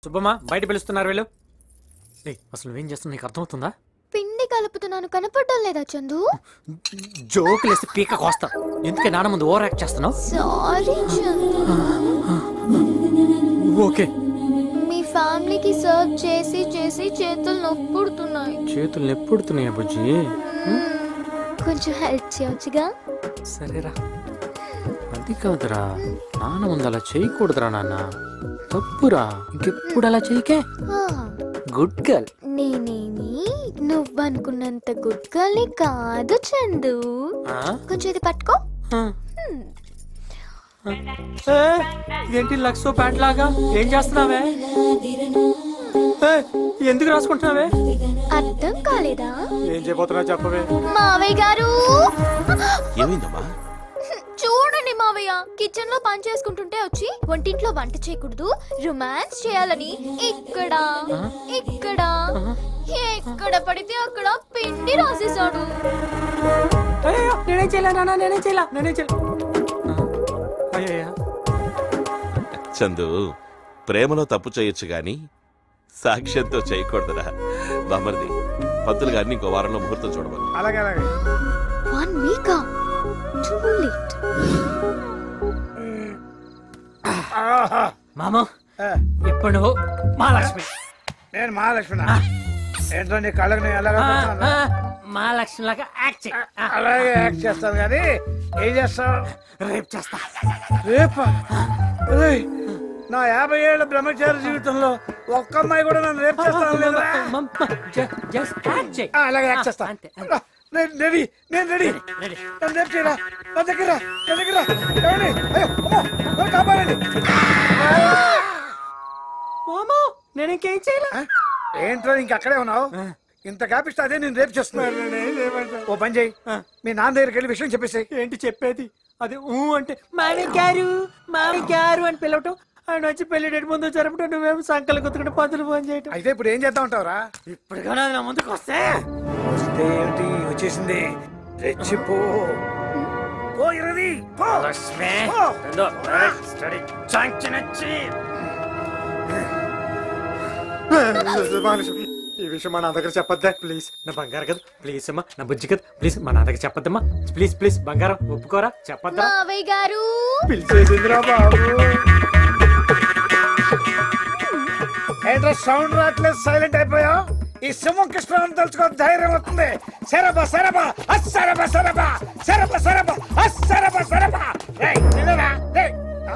సుబ్బమ్మ బయట పిలుస్తున్నారు వీళ్ళు ఏయ్, అసలు నువ్వేం చేస్తున్నా నీకు అర్థమవుతుందా పిండి కలుపుతున్నాను కనపడడం లేదా చందు జోకులు వేసి పీక కోస్తా ఎందుకే నాన్న ముందు ఓవర్ యాక్ట్ చేస్తున్నావు సారీ చందు ఓకే మీ ఫ్యామిలీకి సర్వ్ చేసి చేసి చేతులు నొప్పి పుడుతున్నాయి చేతులు నెప్పుడుతున్నాయి బుజ్జి కొంచెం హెల్ప్ చేయొచ్చుగా సరేరా అది కాదురా నాన్న ముందు అలా చేయకూడదురా నాన్న తప్పురా ఇంకెప్పుడు అలా చేయకే ఆ, గుడ్ గర్ల్ నేనేమి నువ్వనుకున్నంత గుడ్ గర్ల్ని కాదు చందు కొంచెం ఇది పట్టుకో ఏంటి లక్సో ప్యాంట్ లాగా ఏం చేస్తున్నావే ఏయ్, ఎందుకు రాసుకుంటున్నావే అర్థం కాలేదా ఏం చేయబోతున్నావు చెప్పవే మావయ్య గారు ఏమైందమ్మా చూడండి మావయ్య కిచెన్ లో పని చేసుకుంటుంటే వచ్చి వంటింట్లో వంట చేయకూడదు రొమాన్స్ చేయాలని ఇక్కడ ఇక్కడ ఎక్కడ పడితే అక్కడ పిండి రాసేసాడు అయ్యో నేనేం చేయలే నాన్న నేనేం చేయలే నేనేం చేయలే అయ్యయ్యా చందు ప్రేమలో తప్పు చేయొచ్చు గాని సాక్ష్యంతో చేయకూడదురా బామర్ది పంతులు గారిని ఇంకో వారంలో ముహూర్తం చూడమని అలాగే అలాగే వన్ వీక్ టూ లేట్ ఆహా. మామ ఆ, ఇప్పుడు నువ్వు మహాలక్ష్మి నేను మహాలక్ష్మి ఏంటో నీ కళ్ళకు నేను ఎలాగ ఆ, పెడతాను? ఆ, మహాలక్ష్మి లాగా యాక్ట్ చేయి ఆ, అలాగే యాక్ట్ చేస్తాను కానీ ఏం చేస్తావు రేపు చేస్తా రేప ఏయ్, నా యాభై ఏళ్ళ బ్రహ్మచారి జీవితంలో ఒక్క అమ్మాయి కూడా నన్ను రేపు చేస్తాను లేదా జస్ట్ యాక్ట్ చేయి ఆ, అలాగే యాక్ట్ చేస్తా అంతే, అంతే. నేను రెడీ నేను రెడీ రెడీ. నన్ను రేపు చేయరా నా దగ్గర రా, నా దగ్గర రా. ఏమండి? అయ్యో, అమ్మో, నన్ను కాపాడండి మామ నేను ఇంకేం చేయలే ఆ? ఏంట్రా ఇంక అక్కడే ఉన్నావు ఇంత కాపిస్తే అదే నేను రేపు చేస్తున్నాను ఓ పని చేయి మీ నాన్న దగ్గరికి వెళ్ళి విషయం చెప్పేసి ఏంటి చెప్పేది అది ఊ అంటే మామిగారు మామిగారు అని పిలవటం ఆయన వచ్చి పెళ్లి డేట్ ముందు జరపటం నువ్వేమో సంకలు కుతుకుంటే పదులు ఫోన్ చేయటం అయితే ఇప్పుడు ఏం చేద్దాం అంటావురా ఇప్పుడు కానీ అది నా ముందుకు వస్తే వస్తే ఏంటి వచ్చేసింది రెచ్చిపో పో ఇరది పో లక్ష్మి పో. రెండో, రైట్, స్టడీ, శాంక్షన్ ఇచ్చి. ఈ విషయం మా నా దగ్గర చెప్పొద్దా ప్లీజ్ నా బంగారు కదా ప్లీజ్ అమ్మా నా బుజ్జి కదా ప్లీజ్ మా నా దగ్గర చెప్పొద్దమ్మా ప్లీజ్ ప్లీజ్ బంగారం ఒప్పుకోరా చెప్పొద్దా మావయ్య గారు పిలిచేసిందిరా బాబు ఏంట్రా సౌండ్ రావట్లేదు సైలెంట్ అయిపోయావు ఈ సింహం కృష్ణ తలుచుకో ధైర్యం వస్తుంది సరబా సరబా అస్సరబా సరబా సరబా సరబా అస్సరబా సరబా రేయ్ నిన్నరా రేయ్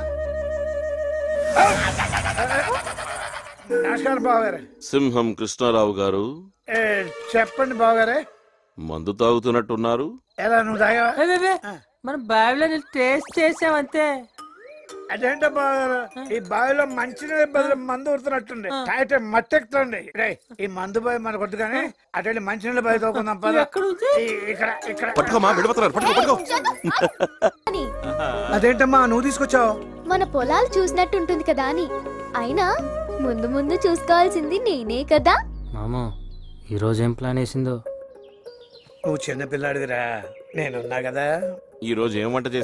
ఆ? నమస్కారం బావగారు సింహం కృష్ణారావు గారు ఏ, చెప్పండి బావగారే మందు తాగుతున్నట్టున్నారు ఎలా నువ్వు తాగావా మనం బావిలో టేస్ట్ చేసామంతే అదేంటో బావగారు ఈ బావిలో మంచినీళ్ళ బదులు మందు ఉడుతున్నట్టుంది తాగితే మత్తెక్కుతుంది రేయ్ ఈ మందు బావి మనకు వద్దు కానీ అటువంటి మంచినీళ్ళ బావి తోకుందాం పద ఎక్కడుంది? ఈ- ఇక్కడ ఇక్కడ పట్టుకోమా విడిపోతున్నారు పట్టుకో పట్టుకో అని అదేంటమ్మా నువ్వు తీసుకొచ్చావు మన పొలాలు చూసినట్టు ఉంటుంది కదా అని అయినా ముందు ముందు చూసుకోవాల్సింది నేనే కదా మామ ఈరోజు ఏం ప్లాన్ వేసిందో నువ్వు చిన్న పిల్లాడివిరా నేనున్నా కదా ఈ రోజు ఏం వంట